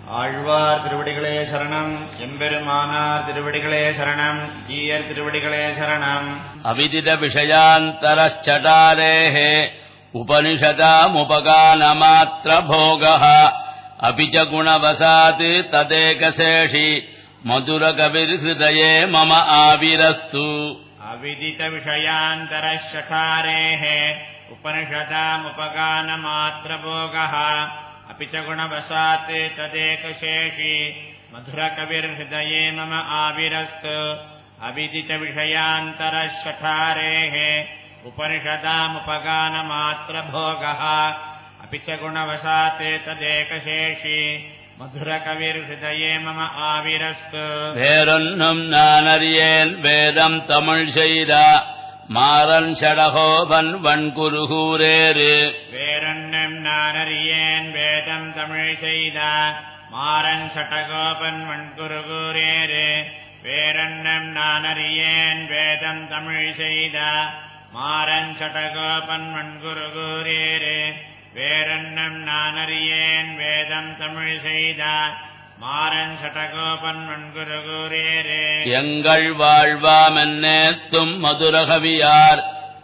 ஆழ்வார் திருவடிகளே சரணம் எம்பெருமானார் திருவடிகளே சரணம் ஜீயர் திருவடிகளே சரணம் अविदितविषयान्तरश्चटारेः उपनिषदामुपगानमात्रभोगः अपि च गुणवसात् तदेकशेषि मधुरकविर्हृदये मम आविरस्तु अविदितविषयान्तरशठारेः उपनिषदामुपगानमात्रभोगः अपि च गुणवशात् तदेकशेषि मधुरकविर्हृदये मम आविरस्तु अविदितविषयान्तरशठारेः उपनिषदामुपगानमात्रभोगः अपि च गुणवशात् तदेकशेषि मधुरकविर्हृदये मम आविरस्तु வேறொன்னும் நான் அறியேன் வேதம் தமிழ் செய்த மாறன் சடகோபன் வன்குருகூரேறு வேறொன்னும் நான் அறியேன் வேதம் தமிழ் செய்த மாறன் சட்டகோபன் வன்குருகூரேறு வேறொன்னும் நான் அறியேன் வேதம் தமிழ் செய்த மாறன் சட்டகோபன் வன்குருகூரேறு வேறொன்னும் நான் அறியேன் வேதம் தமிழ் செய்த மாறன் சட்டகோபன் வன்குருகூரேறு எங்கள் வாழ்வாமென்னேத்தும் மதுரகவியார்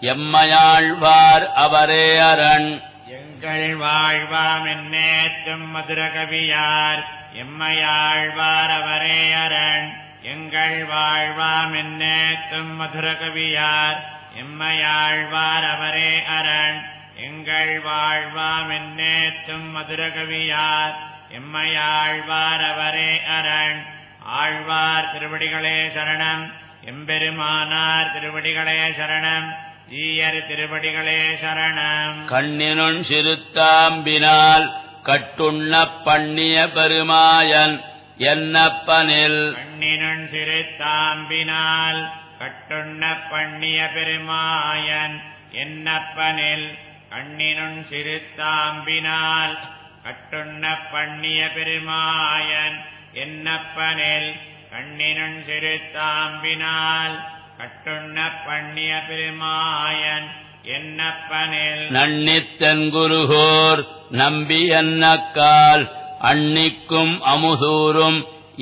எம்மையாழ்வார் அவரே அரண் எங்கள் வாழ்வாம் என்னேத்தும் மதுரகவியார் எம்மையாழ்வார் அவரே அரண் எங்கள் வாழ்வாம் என்னேத்தும் மதுரகவியார் எம்மையாழ்வார் அவரே அரண் எங்கள் வாழ்வாம் என்னேத்தும் மதுரகவியார் எம்மையாழ்வார் அவரே அரண் ஆழ்வார் திருவடிகளே சரணம் எம்பெருமானார் திருவடிகளே சரணம் ஈயர் திருவடிகளே சரணம் கண்ணினுள் சிறுத்தாம்பினால் கட்டுண்ண பண்ணிய பெருமாயன் என்னப்பனில் கண்ணினுன் சிறு தாம்பினால் கட்டுண்ண பண்ணிய பெருமாயன் என்னப்பனில் கண்ணினுன் சிறு தாம்பினால் கட்டுண்ண பண்ணிய பெருமாயன் என்னப்பனில் கண்ணினுன் சிறு தாம்பினால் கட்டுண்ண பண்ணிய பெருமாயன் என்னப்பனில் நன்னித்தன் குருகோர் நம்பி என்னக்கால் அன்னிக்கும் அமுதூரும்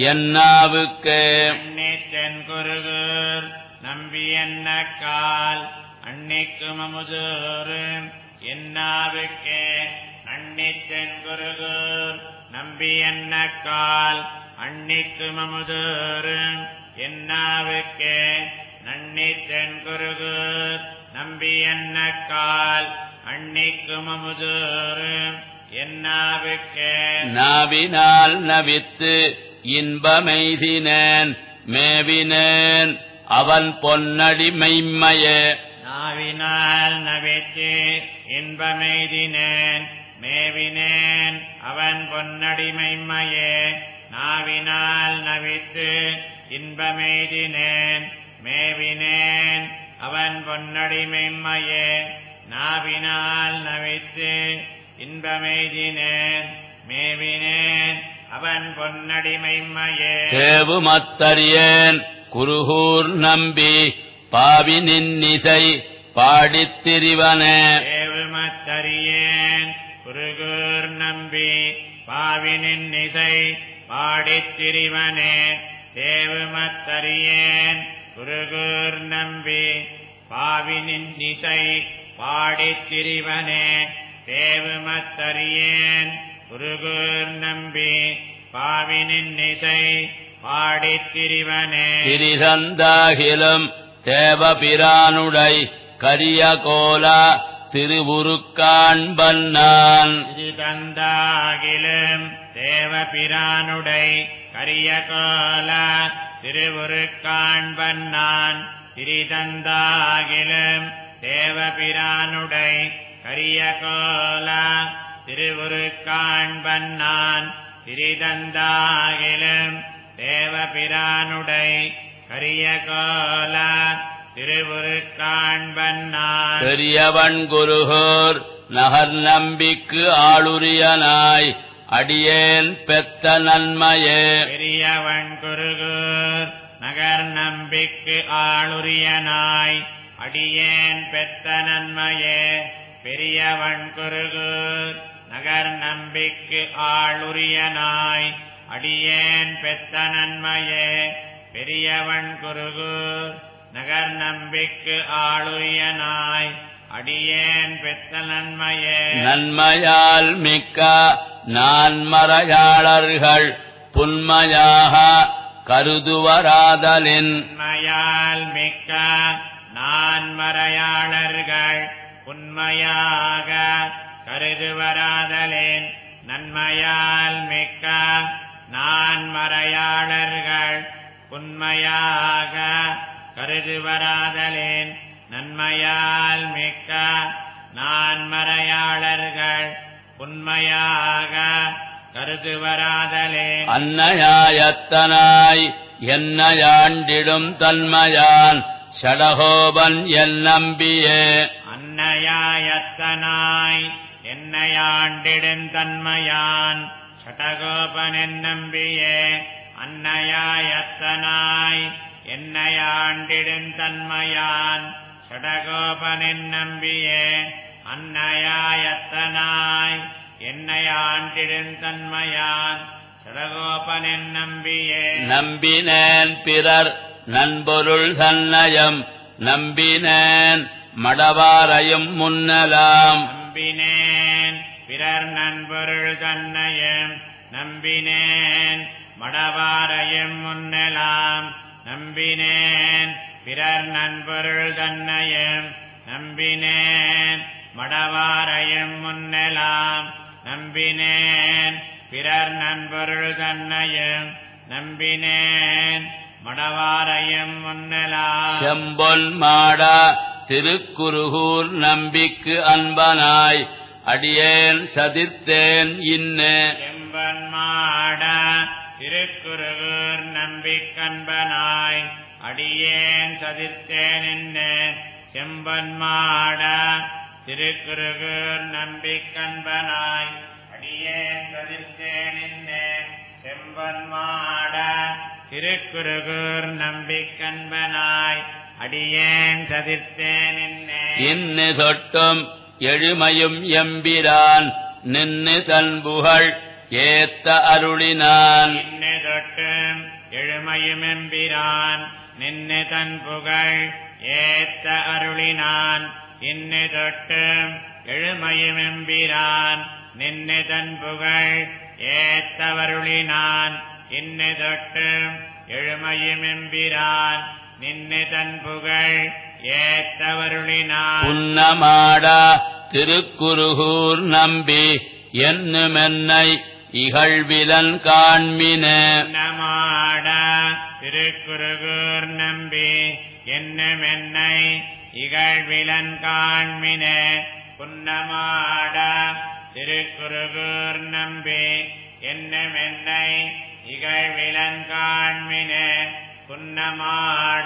என்னாவுக்கே அன்னித்தன் குருகூர் நம்பி என்ன கால் அன்னிக்கும் அமுதூரு என்னாவுக்கே அன்னித்தன் குருகூர் நம்பி என்ன கால் அன்னிக்கும் அமுதூரு என்னாவுக்கே நன்னித்தன் குருகூர் நம்பி என்ன கால் அன்னிக்கும் அமுதூரு என்னாவுக்கே நாவினால் நவித்து இன்பமெய்தினேன் மேவினேன் அவன் பொன்னடி மெய்மையே நாவினால் நவித்து இன்பமெய்தினேன் மேவினேன் அவன் பொன்னடிமைமையே நாவினால் நவித்து இன்பமெய்தினேன் மேவினேன் அவன் பொன்னடிமைமையே நாவினால் நவித்து இன்பமெய்தினேன் மேவினேன் அவன் பொன்னடிமைமையே தேவுமத்தறியேன் குருகூர் நம்பி பாவி நின்னிசை பாடித் திரிவனே தேவுமத்தறியேன் குருகூர் நம்பி பாவினின் இசை பாடித் திரிவனே தேவுமத்தறியேன் குருகூர் நம்பி பாவினின் இசை பாடித் திரிவனே தேவுமத்தறியேன் குருகூர் நம்பி பாவினின் இசை பாடித் திரிவனே திரிசந்தாகிலும் தேவபிரானுடை கரிய கோலா திருவுருக்காண்பன்னான் தந்தாகிலும் தேவபிரானுடை கரியகோல திருவுருக்காண்பன்னான் திரிதந்தாகிலும் தேவபிரானுடை கரியகோல திருவுருக்காண்பன்னான் திரிதந்தாகிலும் தேவபிரானுடை கரியகோல திருவுருக்காண்பன்னான் பெரியவன் குருகோர் நகர் நம்பிக்கு ஆளுரியனாய் அடியேன் பெத்த நன்மையே பெரியவன் குருகூர் நகர் நம்பிக்கு ஆளுரியனாய் அடியேன் பெத்த நன்மையே பெரியவன் குருகூர் நகர் நம்பிக்கு ஆளுரியனாய் அடியேன் பெத்த நன்மையே பெரியவன் குருகூர் நகர் நம்பிக்கு ஆளுயனாய் அடியேன் பெத்த நன்மையே நன்மையால் மிக்க நான்மறையாளர்கள் புன்மையாக கருதுவராதலின் உண்மையால் மிக்க நான்மறையாளர்கள் உண்மையாக கருதுவராதலேன் நன்மையால் மிக்க நான்மறையாளர்கள் உண்மையாக கருதுவராதலேன் நன்மையால் மிக்க நான்மறையாளர்கள் உண்மையாக கருதுவராதலேன் அன்னயாயத்தனாய் என்னையாண்டிடும் தன்மையான் ஷடகோபன் என் நம்பியே அன்னையாயத்தனாய் என்னையாண்டிடும் தன்மையான் சடகோபனென் நம்பியே அன்னையாயத்தனாய் என்னையாண்டிடும் தன்மையான் சடகோபனென் நம்பியே அன்னையாயத்தனாய் என்னையாண்டிடும் தன்மையான் சடகோபனென் நம்பியே நம்பினேன் பிறர் நண்பொருள் தன்னயம் நம்பினேன் மடவாரையும் முன்னலாம் நம்பினேன் பிறர் நண்பொருள் தன்னையும் நம்பினேன் மடவாரையும் முன்னலாம் நம்பினேன் பிறர் நண்பொருள் தன்னையும் நம்பினேன் மடவாரையும் முன்னலாம் நம்பினேன் பிறர் நண்பொருள் தன்னையும் நம்பினேன் மடவாரையும் முன்னலாம் செம்பொன் மாடா திருக்குருகூர் நம்பிக்கு அன்பனாய் அடியேன் சதிர்த்தேன் இன்னே செம்பன் மாட திருக்குருகூர் நம்பிக்கன்பனாய் அடியேன் சதிர்த்தேன் என்ன செம்பன் மாட திருக்குருகூர் நம்பிக்கன்பனாய் அடியேன் சதிர்த்தேன் என்ன செம்பன் மாட திருக்குருகூர் நம்பிக்கன்பனாய் அடியேன் சதிர்த்தேன் என்ன இன்னு தொட்டும் எழுமையும் எம்பிரான் நின்னு தன் புகழ் ஏத்த அருளினான் நின்று தொட்டும் எழுமையும் எம்பிரான் நின்று தன் புகழ் ஏத்த அருளினான் இன்னு தொட்டும் எழுமையும் எம்பிரான் நின்று தன் புகழ் ஏத்தவருளினான் இன்னு தொட்டும் எழுமையும் எம்பிரான் நின்று தன் புகழ் ஏத்தவருளினான் புன்னமாடா திருக்குருகூர் நம்பி என்னுமென்னை இகழ்விலன் காண்மினே நமாட திருக்குருகூர் நம்பி என்னும் என்னை இகழ்விலன் காண்மினே புன்னமாட திருக்குருகூர் நம்பி என்னும் என்னை இகழ்விலன் காண்மினே புன்னமாட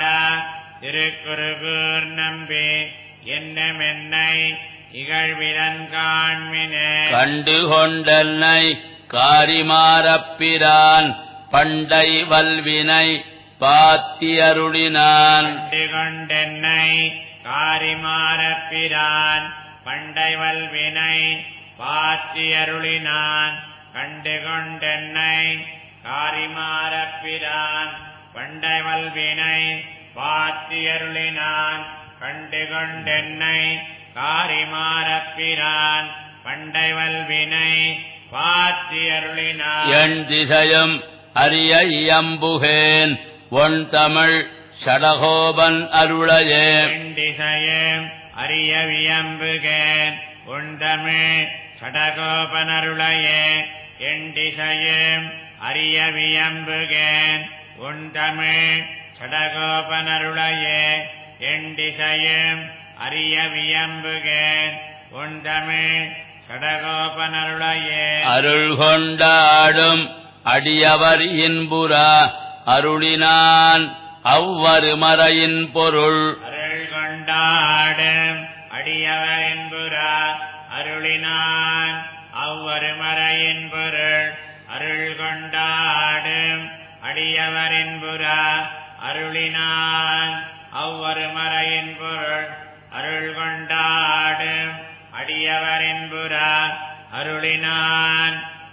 திருக்குருகூர் நம்பி என்னும் என்னை இகழ்விலன் காண்மினே கண்டு கொண்டென்னை காரிமாரப்பிரான் பண்டை வல்வினை பாத்தியருளினான் கண்டு கொண்டென்னை காரிமாரப்பிரான் பண்டை வல்வினை பாத்தியருளினான் கண்டு கொண்டென்னை காரிமாரப்பிரான் பண்டை வல்வினை பாத்தியருளினான் கண்டு கொண்டென்னை காரிமாரப்பிரான் பண்டை வல்வினை பாத்தியருளினான் என் திசையும் அரிய இயம்புகேன் ஒன் தமிழ் ஷடகோபன் அருளையே திசையும் அரிய வியம்புகேன் உண்டமிழ் சடகோபனருளையே எண்டிசையும் அரிய வியம்புகேன் உண்டமிழ் சடகோபனருளையே எண்டிசையும் அரிய வியம்புகேன் உண்டமிழ் சடகோபனருளையே அருள் கொண்டாடும் அடியவர் இன்புறா அருளினான் அவ்வருமறையின் பொருள் அருள் கொண்டாடும் அடியவரின் புறா அருளினான் அவ்வருமறையின் பொருள் அருள் கொண்டாடும் அடியவரின் புறா அருளினான் அவ்வருமறையின் பொருள் அருள் கொண்டாடும் அடியவரின் புறா அருளினான்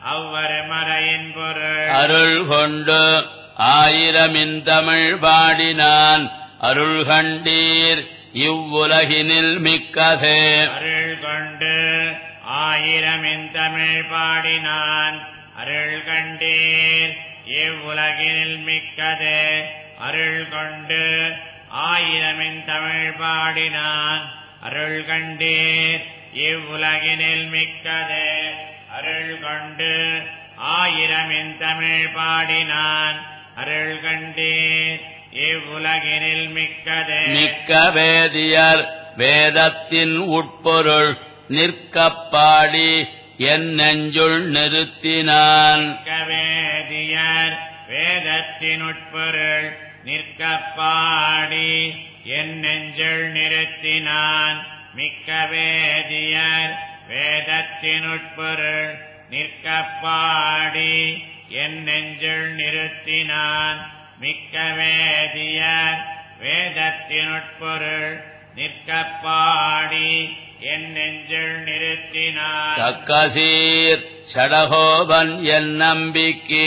அவ்வரு மறையின் பொருள் அருள் கொண்டு ஆயிரமின் தமிழ் பாடினான் அருள் கண்டீர் இவ்வுலகினில் மிக்கதே அருள் கொண்டு ஆயிரமின் தமிழ் பாடினான் அருள் கண்டீர் இவ்வுலகினில் மிக்கது அருள் கொண்டு ஆயிரமின் தமிழ் பாடினான் அருள் கண்டீர் இவ்வுலகினில் மிக்கது அருள் கொண்டு ஆயிரமின் தமிழ் பாடினான் அருள் கண்டீர் இவ்வுலகினில் மிக்கது மிக்க வேதியர் வேதத்தின் உட்பொருள் நிற்கப் பாடி என் நெஞ்சுள் நிறுத்தினான் வேதியர் வேதத்தின் உட்பொருள் நிற்கப் பாடி என் நெஞ்சுள் நிறுத்தினான் மிக்க வேதியர் வேதத்தின் உட்பொருள் நிற்கப் பாடி என் நெஞ்சுள் நிறுத்தினான் மிக்க வேதியர் வேதத்தின் உட்பொருள் நிற்கப் பாடி என் நெஞ்சுள் நிறுத்தினான் தக்கசீர் சடகோபன் என் நம்பிக்கை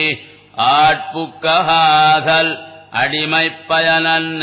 ஆட்புக்ககாதல் அடிமைப் பயனன்ன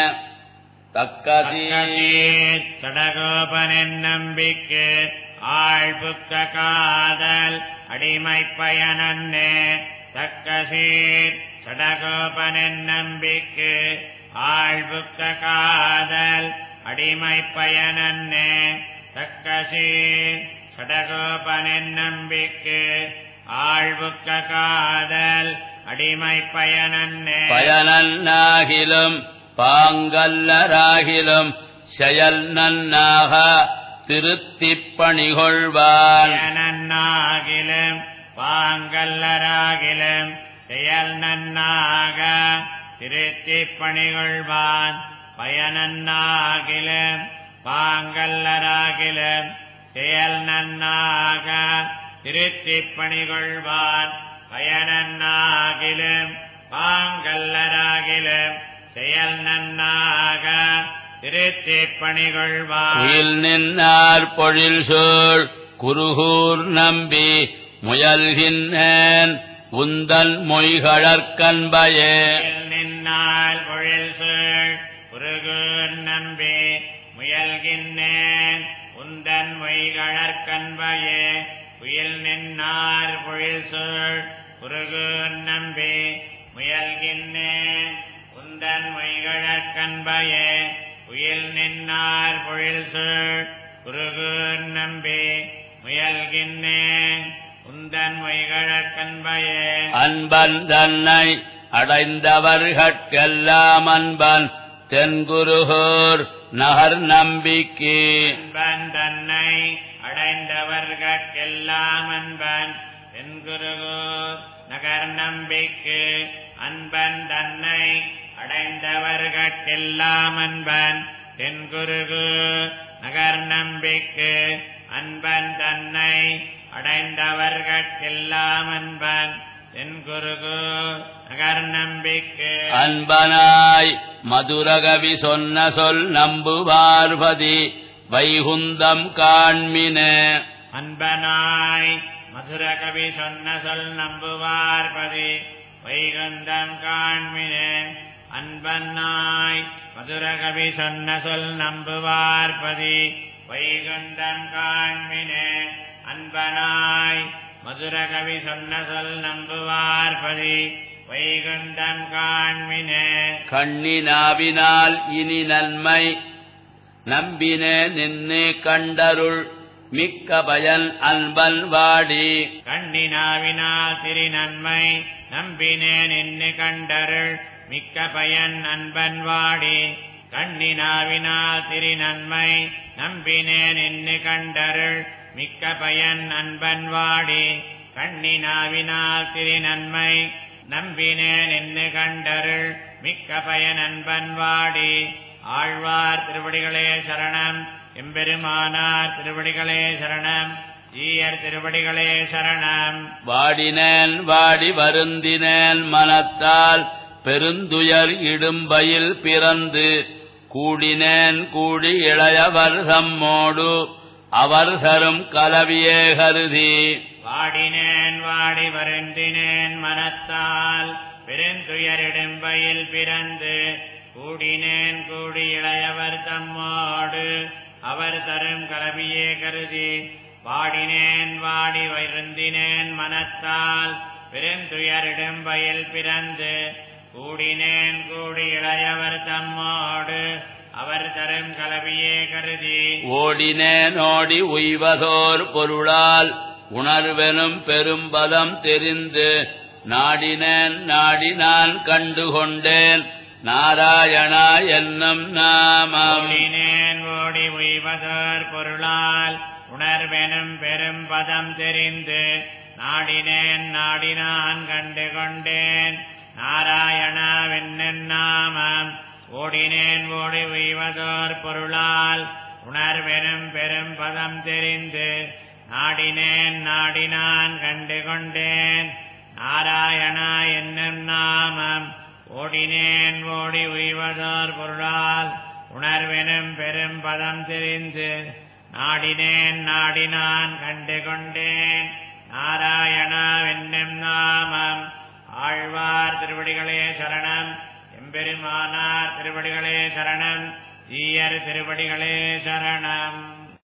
தக்கசீர் தக்கசீர் சடகோபனின் நம்பிக்கை ஆழ்புக்க காதல் அடிமை பயனன்னே தக்கசீர் சடகோபனின் நம்பிக்கை ஆழ்புக்க காதல் அடிமை பயனன்னே தக்கசீர் சடகோபனின் நம்பிக்கை ஆழ்வுக்க காதல் அடிமை பயனன்னே பயனன்னாகிலும் பாங்கல்லராகிலும் செயல் நன்னாக திருத்திப் பணிகொள்வான் பயனன்னாகிலும் பாங்கல்லராகிலும் செயல் நன்னாக திருத்தி பணிகொள்வான் பயனன்னாகிலும் பாங்கல்லராகிலும் செயல் நன்னாக திருத்தி பணிகொள்வான் பயனன்னாகிலும் பாங்கல்லராகிலும் செயல் நன்னாக திருத்தி பணிகொள்வான் உயில் நின்னார் பொழில் சூழ் குருகூர் நம்பி முயல்கின்றேன் உந்தன் மொய்கழற்கன்பயே நின்னால் பொழில் சூழ் குருகூர் நம்பி முயல்கின்றேன் உந்தன் மொய்கழற்கன்பயே புயல் நின்னார் பொழில் சூழ் குருகூர் நம்பி முயல்கின்றேன் உந்தன் மொய்கழற்கன்பயே புயல் நின்னார் பொழில் சூழ் குருகூர் நம்பி முயல்கின்றேன் உந்தன் மொய்கழற்கன்பயே அன்பன் தன்னை அடைந்தவர்கட்கெல்லாம் அன்பன் தென்குருகூர் நகர் நம்பிக்கை அன்பன் தன்னை அடைந்தவர்கட்கெல்லாம் அன்பன் தென்குருகு நகர் நம்பிக்கு அன்பன் தன்னை அடைந்தவர்கட்கெல்லாம் அன்பன் தென்குருகு நகர் நம்பிக்கு அன்பன் தன்னை அடைந்தவர்கட்கெல்லாம் அன்பன் தென்குருகு நகர் நம்பிக்கு அன்பனாய் மதுரகவி சொன்ன சொல் நம்புவார்பதி வைகுந்தம் காண்மினே அன்பனாய் மதுரகவி சொன்ன சொல் நம்புவார்பதி வைகுந்தம் காண்மினே அன்பனாய் மதுரகவி சொன்ன சொல் நம்புவார்பதி வைகுந்தம் காண்மினே அன்பனாய் மதுரகவி சொன்ன சொல் நம்புவார்பதி வைகுந்தம் காண்மினே கண்ணினாவினால் இனி நன்மை நம்பினே நின்னு கண்டருள் மிக்க பயன் அன்பன் வாடி கண்ணினாவினால் திரி நன்மை நம்பினேன் என்று கண்டருள் மிக்க பயன் அன்பன் வாடி கண்ணினாவினால் திரி நன்மை நம்பினேன் என்று கண்டருள் மிக்க பயன் அன்பன் வாடி கண்ணினாவினால் திரி நன்மை நம்பினேன் என்று கண்டருள் மிக்க பயன் அன்பன் வாடி ஆழ்வார் திருவடிகளே சரணம் எம்பெருமானார் திருவடிகளே சரணம் ஈயர் திருவடிகளே சரணம் வாடினேன் வாடி வருந்தினேன் மனத்தால் பெருந்துயர் இடும்பையில் பிறந்து கூடினேன் கூடி இளையவர் தம்மோடு அவர் தரும் கலவியே கருதி வாடினேன் வாடி வருந்தினேன் மனத்தால் பெருந்துயரிடும்பையில் பிறந்து கூடினேன் கூடி இளையவர் தம்மோடு அவர் தரும் கலவியே கருதி வாடினேன் வாடி வருந்தினேன் மனத்தால் பெருந்துயரிடும்பையில் பிறந்து கூடினேன் கூடி இளையவர் தம்மோடு அவர் தரும் கலவியே கருதி ஓடினேன் ஓடி உய்வதோர் பொருளால் உணர்வெனும் பெரும்பதம் தெரிந்து நாடினேன் நாடி நான் கண்டுகொண்டேன் நாராயணா என்னும் நாமம் ஓடினேன் ஓடி உய்வதோர் பொருளால் உணர்வெனும் பெரும் பதம் தெரிந்து நாடினேன் நாடினான் கண்டு கொண்டேன் நாராயணாவென்னன் நாமம் ஓடினேன் ஓடி உய்வதோர் பொருளால் உணர்வெனும் பெரும் பதம் தெரிந்து நாடினேன் நாடினான் கண்டு கொண்டேன் நாராயணா என்னும் நாமம் ஓடினேன் ஓடி உய்வதோர் பொருளால் உணர்வெனும் பெரும் பதம் தெரிந்து நாடினேன் நாடினான் கண்டு கொண்டேன் நாராயணா என்னும் நாமம் ஆழ்வார் திருவடிகளே சரணம் எம்பெருமானார் திருவடிகளே சரணம் ஈயர் திருவடிகளே சரணம்